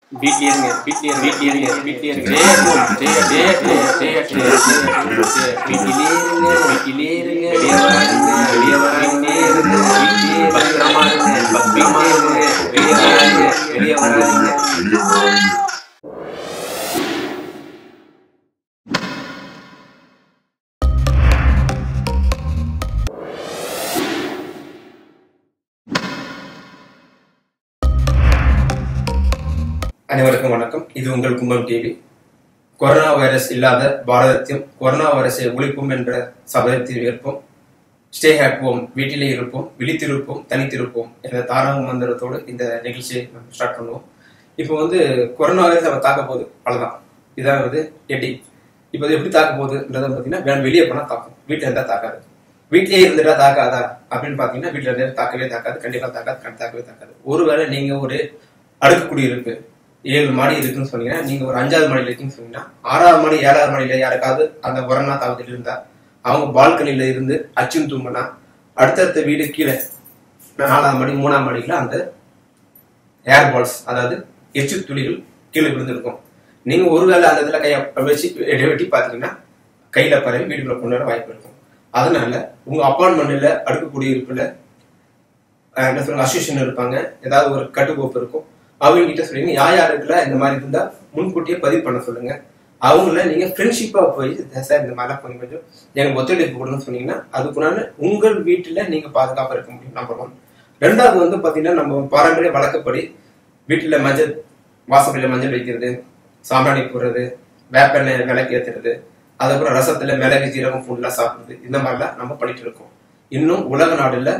வீட்லயே இருங்க வீட்லயே இருங்க வீட்லயே இருங்க வீட்லயே இருங்க டே டே டே டே டே டே வீட்லயே இருங்க வீட்லயே இருங்க வெளியே வராதீங்க வெளியே வராதீங்க இருங்க வீட்லயே பத்திரமா இருங்க பத்திரமா இருங்க வெளியே வராதீங்க வெளியே வராதீங்க அனைவருக்கும் வணக்கம் இது உங்கள் கும்பம் டிவி கொரோனா வைரஸ் இல்லாத பாரதத்தையும் கொரோனா வைரஸை ஒழிப்போம் என்ற சபதத்தில் இருப்போம் ஸ்டே ஹேட்போம் வீட்டிலே இருப்போம் விழித்திருப்போம் தனித்திருப்போம் என்ற தாரக மந்திரத்தோடு இந்த நிகழ்ச்சியை நம்ம ஸ்டார்ட் பண்ணுவோம் இப்போ வந்து கொரோனா வைரஸ் நம்ம தாக்க போகுது அவ்வளவுதான் இதான் வந்து எட்டி இப்போ இது எப்படி தாக்க போகுதுன்றத பார்த்தீங்கன்னா வேணும் வெளியே போனா தாக்கும் வீட்டில் இருந்தா தாக்காது வீட்டிலேயே இருந்துட்டா தாக்காதா அப்படின்னு பார்த்தீங்கன்னா வீட்டில் இருந்தா தாக்கவே தாக்காது கண்டிப்பா தாக்காது கண் தாக்கவே தாக்காது ஒருவேளை நீங்க ஒரு அடுக்கு குடியிருப்பு ஏழு மாடி இருக்குன்னு சொன்னீங்கன்னா நீங்க ஒரு அஞ்சாவது மாடியில இருக்குன்னு சொன்னீங்கன்னா ஆறாவது மாடி ஏழாவது மாடியில யாருக்காவது அந்த கொரோனா தாக்கத்தில் இருந்தா அவங்க பால்கனில இருந்து அச்சும் தூங்கினா அடுத்தடுத்த வீடு கீழே நாலாவது மாடி மூணாம் மாடியில அந்த ஏர் பால்ஸ் அதாவது எச்சு துளிகள் கீழே விழுந்திருக்கும் நீங்க ஒருவேளை அந்த இதுல கையை வச்சு வெட்டி- வெட்டி பார்த்தீங்கன்னா கையில பரவி வீட்டுக்குள்ள கொண்டு வர வாய்ப்பு இருக்கும் அதனால உங்க அப்பார்ட்மெண்ட்ல அடுக்கு குடியிருப்புல அஹ், என்ன சொல்லுங்க அசோசியேஷன் இருப்பாங்க ஏதாவது ஒரு கட்டுக்கோப்பு இருக்கும் அவங்க கிட்ட சொல்லுங்க யார் யாருக்குல இந்த மாதிரி இருந்தா முன்கூட்டியே பதிவு பண்ண சொல்லுங்க அவங்கள நீங்க ஃப்ரெண்ட்ஷிப்பா போய் சார் இந்த மாதிரிலாம் கொஞ்சம் கொஞ்சம் எனக்கு ஒத்துழைப்பு கொடுன்னு சொன்னீங்கன்னா அதுக்குனால உங்கள் வீட்டுல நீங்க பாதுகாப்பா இருக்க முடியும் நம்பர் ஒன் ரெண்டாவது வந்து பாத்தீங்கன்னா நம்ம பாரம்பரிய வழக்கப்படி வீட்டுல மஞ்சள் வாசப்படியில மஞ்சள் வைக்கிறது சாம்பிராணி போடுறது வேப்பெண்ணெய் விளக்கு ஏத்துறது அதுக்கப்புறம் ரசத்துல மிளகு ஜீரகம் ஃபுல்லா சாப்பிடுறது இந்த மாதிரிலாம் நம்ம பண்ணிட்டு இருக்கோம் இன்னும் உலக நாடுல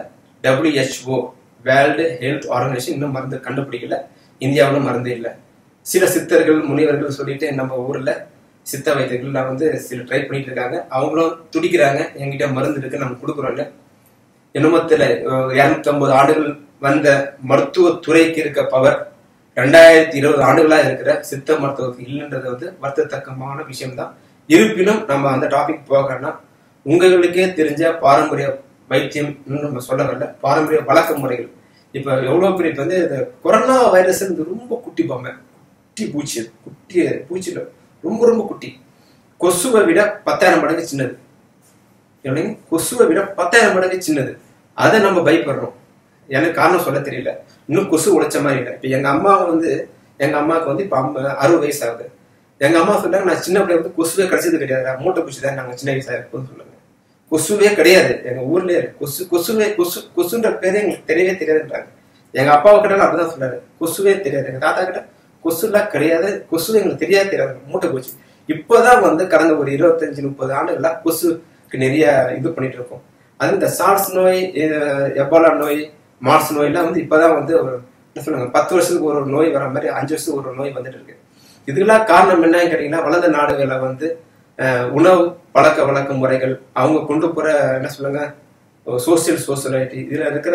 WHO வேர்ல்டு ஹெல்த் ஆர்கனைசேஷன் இன்னும் மருந்து கண்டுபிடிக்கல இந்தியாவிலும் மருந்து இல்லை சில சித்தர்கள் முனிவர்கள் சொல்லிட்டு நம்ம ஊர்ல சித்த வைத்தியர்கள் வந்து சில ட்ரை பண்ணிட்டு இருக்காங்க அவங்களும் துடிக்கிறாங்க என்கிட்ட மருந்து இருக்கு நம்ம கொடுக்குறோம்ல என்னமத்துல இருநூத்தி ஐம்பது ஆண்டுகள் வந்த மருத்துவ துறைக்கு இருக்க பவர் ரெண்டாயிரத்தி இருபது ஆண்டுகளா இருக்கிற சித்த மருத்துவத்துக்கு இல்லைன்றது வந்து வருத்தத்தக்கமான விஷயம்தான் இருப்பினும் நம்ம அந்த டாபிக் போகணும்னா உங்களுக்கே தெரிஞ்ச பாரம்பரிய வைத்தியம் இன்னும் நம்ம சொல்ல வரல பாரம்பரிய வழக்க முறைகள் இப்ப எவ்வளவு பெரிய இப்ப வந்து இந்த கொரோனா வைரஸ் ரொம்ப குட்டி பொம்மை குட்டி பூச்சி அது. குட்டி பூச்சில ரொம்ப ரொம்ப குட்டி கொசுவை விட பத்தாயிரம் மடங்கு சின்னது எப்படிங்க கொசுவை விட பத்தாயிரம் மடங்கு சின்னது அதை நம்ம பயப்படுறோம் எனக்கு காரணம் சொல்ல தெரியல இன்னும் கொசு உழைச்ச மாதிரி இல்லை இப்ப எங்க அம்மா வந்து எங்க அம்மாவுக்கு வந்து இப்ப அம்ப- அறுபது வயசு ஆகுது எங்க அம்மா சொல்றாங்க நான் சின்ன பிள்ளை வந்து கொசுவே கிடைச்சது கிடையாது மூட்டை பூச்சி தான் நாங்க சின்ன வயசா இருக்கும்னு சொல்லுங்க கொசுவே கிடையாது எங்க ஊர்லயே கொசு கொசுவே கொசு கொசுன்ற பேரே எங்களுக்கு தெரியவே தெரியாதுன்றாங்க எங்க அப்பா கிட்ட அப்படிதான் சொன்னாரு கொசுவே தெரியாது எங்க தாத்தா கிட்ட கொசுலாம் கிடையாது கொசு எங்களுக்கு தெரியாது தெரியாது மூட்டை பூச்சி இப்போதான் வந்து கடந்த ஒரு இருபத்தஞ்சு முப்பது ஆண்டுகளா கொசுக்கு நிறைய இது பண்ணிட்டு இருக்கோம் அது இந்த சார்ஸ் நோய் அஹ் எபோலா நோய் மார்ஸ் நோயெல்லாம் வந்து இப்பதான் வந்து ஒரு என்ன சொல்லுங்க பத்து வருஷத்துக்கு ஒரு நோய் வர மாதிரி அஞ்சு வருஷத்துக்கு ஒரு நோய் வந்துட்டு இருக்கு இதுக்கெல்லாம் காரணம் என்னன்னு கேட்டீங்கன்னா வளர்ந்த நாடுகளை வந்து அஹ், உணவு பழக்க வழக்க முறைகள் அவங்க கொண்டு போற என்ன சொல்லுங்க சோசியல் சோசியலைட்டி இதுல இருக்கிற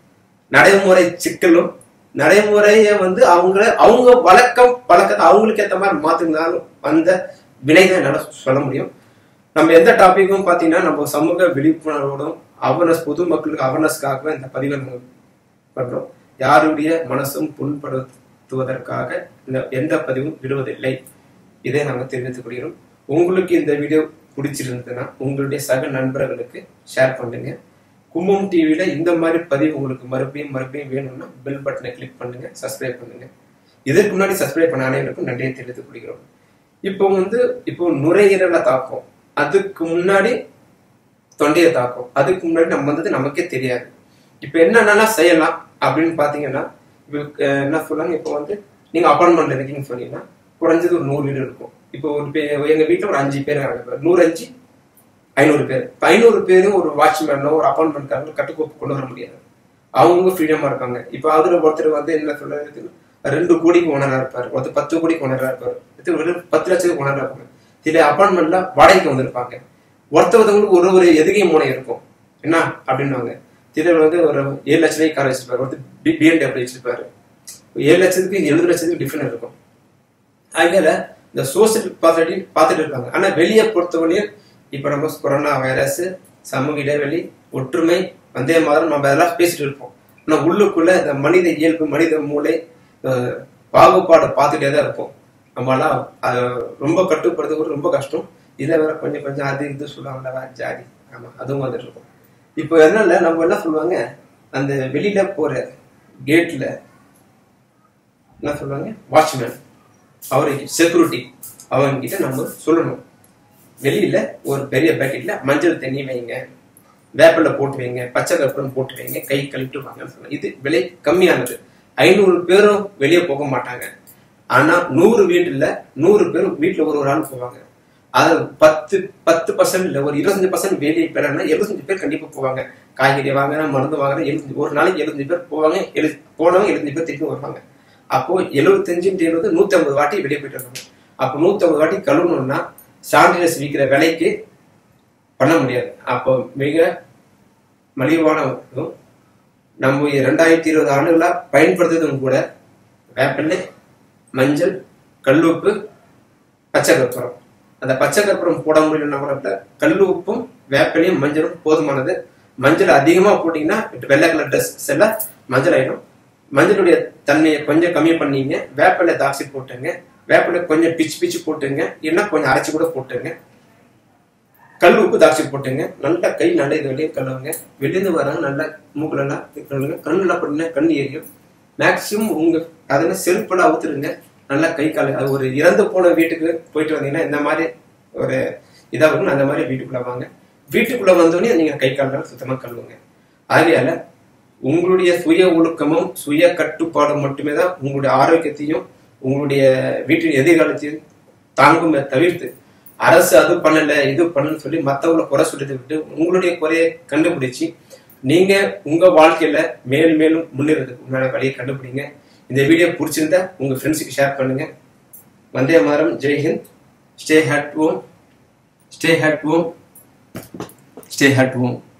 நடைமுறை சிக்கலும் நடைமுறைய வந்து அவங்க அவங்க வழக்கம் பழக்கத்தை அவங்களுக்கு ஏத்த மாதிரி மாத்திருந்தாலும் வந்த வினைதான் என்னால சொல்ல முடியும் நம்ம எந்த டாபிக்கும் பாத்தீங்கன்னா நம்ம சமூக விழிப்புணர்வோடும் அவேர்னஸ் பொதுமக்களுக்கு அவேர்னஸ்க்காகவே இந்த பதிவை நம்ம பண்றோம் யாருடைய மனசும் புண்படுத்துவதற்காக இந்த எந்த பதிவும் விடுவதில்லை இதை நாங்கள் தெரிவித்துக் கொள்கிறோம் உங்களுக்கு இந்த வீடியோ பிடிச்சிருந்ததுன்னா உங்களுடைய சக நண்பர்களுக்கு ஷேர் பண்ணுங்க கும்பம் டிவியில இந்த மாதிரி பதிவு உங்களுக்கு மறுபடியும் மறுபடியும் வேணும்னா பெல் பட்டனை கிளிக் பண்ணுங்க சப்ஸ்கிரைப் பண்ணுங்க இதற்கு முன்னாடி சப்ஸ்கிரைப் பண்ண அனைவருக்கும் நன்றியை தெரிவித்துக் கொள்கிறோம் இப்போ வந்து இப்போ நுரையீரலை தாக்கும் அதுக்கு முன்னாடி தொண்டையை தாக்கும் அதுக்கு முன்னாடி நம்ம வந்தது நமக்கே தெரியாது இப்போ என்னென்னலாம் செய்யலாம் அப்படின்னு பாத்தீங்கன்னா இப்போ அஹ், என்ன சொல்றாங்க இப்போ வந்து நீங்க அப்பார்ட்மெண்ட்ல இருக்கீங்கன்னு சொன்னீங்கன்னா குறைஞ்சது ஒரு நூறு வீடு இருக்கும் இப்போ ஒரு பே எங்க வீட்டுல ஒரு அஞ்சு பேர் இருக்காங்க. நூறு அஞ்சு ஐநூறு பேர் இப்போ ஐநூறு பேரும் ஒரு வாட்ச்மேனோ ஒரு அப்பார்ட்மெண்ட்காரங்களோ கட்டுக்கோப்பு கொண்டு வர முடியாது அவங்க ஃப்ரீடமா இருப்பாங்க இப்போ அதுல ஒருத்தர் வந்து என்ன சொல்றது ரெண்டு கோடிக்கு ஓனரா இருப்பாரு ஒருத்தர் பத்து கோடிக்கு ஓனரா இருப்பாரு ஒருத்தர் வெறும் பத்து லட்சத்துக்கு ஓனரா இருப்பாங்க சில அப்பார்ட்மெண்ட்ல வாடகைக்கு வந்திருப்பாங்க ஒருத்தவங்களுக்கு ஒரு ஒரு எதுகை மூனை இருக்கும் என்ன அப்படின்னுவாங்க சிலர் வந்து ஒரு ஏழு லட்ச ரூபாய்க்கு கார் வச்சிருப்பாரு ஒருத்தர் பிஎன்டபிள்யூ வச்சிருப்பாரு ஏழு லட்சத்துக்கு எழுபது லட்சத்துக்கு டிஃபரெண்ட் இருக்கும் அதனால இந்த சோசியல் பார்த்துட்டு பார்த்துட்டு இருப்பாங்க ஆனா வெளியே பொறுத்தவரையும் இப்ப நம்ம கொரோனா வைரஸ் சமூக இடைவெளி ஒற்றுமை வந்தே மாதிரி நம்ம அதெல்லாம் பேசிட்டு இருப்போம் ஆனா உள்ளுக்குள்ள இந்த மனித இயல்பு மனித மூளை அஹ், பாகுபாடு பார்த்துட்டே தான் இருப்போம் நம்மளாம் அது ரொம்ப கட்டுப்படுறது கூட ரொம்ப கஷ்டம் இதை வேற கொஞ்சம் கொஞ்சம் அது இது சொல்லுவாங்கல்ல ஜாதி ஆமா அதுவும் வந்துட்டு இருக்கும் இப்போ என்னல்ல நம்ம என்ன சொல்லுவாங்க அந்த வெளியில போற கேட்ல என்ன சொல்லுவாங்க வாட்ச்மேன் அவருக்கு செக்யூரிட்டி அவங்க கிட்ட நம்ம சொல்லணும் வெளியில ஒரு பெரிய பேக்கெட்ல மஞ்சள் தண்ணி வைங்க வேப்பில போட்டு வைங்க பச்சை கற்பூரம் போட்டு வைங்க கை கழுவிட்டு வாங்கன்னு சொன்னாங்க இது விலை கம்மியானது ஐநூறு பேரும் வெளியே போக மாட்டாங்க ஆனா நூறு வீட்டுல நூறு பேரும் வீட்டுல ஒரு ஒரு ஆள் போவாங்க அது பத்து பத்து பர்சன்ட் இல்ல ஒரு இருபத்தஞ்சு பர்சன்ட் வெளியே பேரனா எழுபத்தஞ்சு பேர் கண்டிப்பா போவாங்க காய்கறி வாங்குறேன் மருந்து வாங்குறேன் எழுபத்தஞ்சு ஒரு நாளைக்கு எழுபத்தஞ்சு பேர் போவாங்க எழு போனவங்க எழுபத்தஞ்சு பேர் திருப்பி வருவாங்க அப்போ எழுபத்தஞ்சுன்றது எழுபது நூத்தி ஐம்பது வாட்டி வெளியே போயிட்டு வருவாங்க அப்போ நூத்தி ஐம்பது வாட்டி கழுவணும்னா சானிடைசர் விற்கிற விலைக்கு பண்ண முடியாது அப்போ மிக மலிவான இதுவும் நம்ம ரெண்டாயிரத்தி இருபது ஆண்டுகளா பயன்படுத்துறதும் கூட வேப்பிலை மஞ்சள் கல்லுப்பு பச்சை கற்பூரம் அந்த பச்சை கற்பூரம் போட முடியலன்னா கூட கல்லுப்பும் வேப்பிலையும் மஞ்சளும் போதுமானது மஞ்சள் அதிகமா போட்டீங்கன்னா வெள்ளை கலர் ட்ரெஸ் எல்லாம் மஞ்சள் ஆயிடும் மஞ்சளுடைய தன்மையை கொஞ்சம் கம்மி பண்ணீங்க வேப்பிலை தாக்சி போட்டுங்க வேப்பிலை கொஞ்சம் பிச்சு பிச்சு போட்டுங்க இல்லைன்னா கொஞ்சம் அரைச்சு கூட போட்டுங்க கல் உப்பு தாட்சி போட்டுங்க நல்லா கை நல்ல இது வெளியே கழுவுங்க வெளியிருந்து வராங்க நல்லா மூக்குல எல்லாம் கழுவுங்க கண்ணுல போட்டுங்க கண் எரியும் மேக்சிமம் உங்க அதெல்லாம் செல்ஃபெல்லாம் அவுத்துருங்க நல்லா கை கால் அது ஒரு இறந்து போன வீட்டுக்கு போயிட்டு வந்தீங்கன்னா இந்த மாதிரி ஒரு இதா இருக்கும் அந்த மாதிரி வீட்டுக்குள்ள வாங்க வீட்டுக்குள்ள வந்தோடனே நீங்க கை கால் சுத்தமா கழுவுங்க ஆகையால உங்களுடைய சுய ஒழுக்கமும் சுய கட்டுப்பாடும் மட்டுமே தான் உங்களுடைய ஆரோக்கியத்தையும் உங்களுடைய வீட்டின் எதிர்காலத்தையும் தாங்குமே தவிர்த்து அரசு அது பண்ணல இது பண்ணலன்னு சொல்லி மத்தவங்கள குறை சொல்லிட்டு விட்டு உங்களுடைய குறையை கண்டுபிடிச்சு நீங்க உங்க வாழ்க்கையில மேல் மேலும் முன்னேறதுக்கு உண்டான வழியை கண்டுபிடிங்க இந்த வீடியோ பிடிச்சிருந்தா உங்க ஃப்ரெண்ட்ஸுக்கு ஷேர் பண்ணுங்க வந்தே மாதம் ஜெய்ஹிந்த் stay at home stay at home stay at home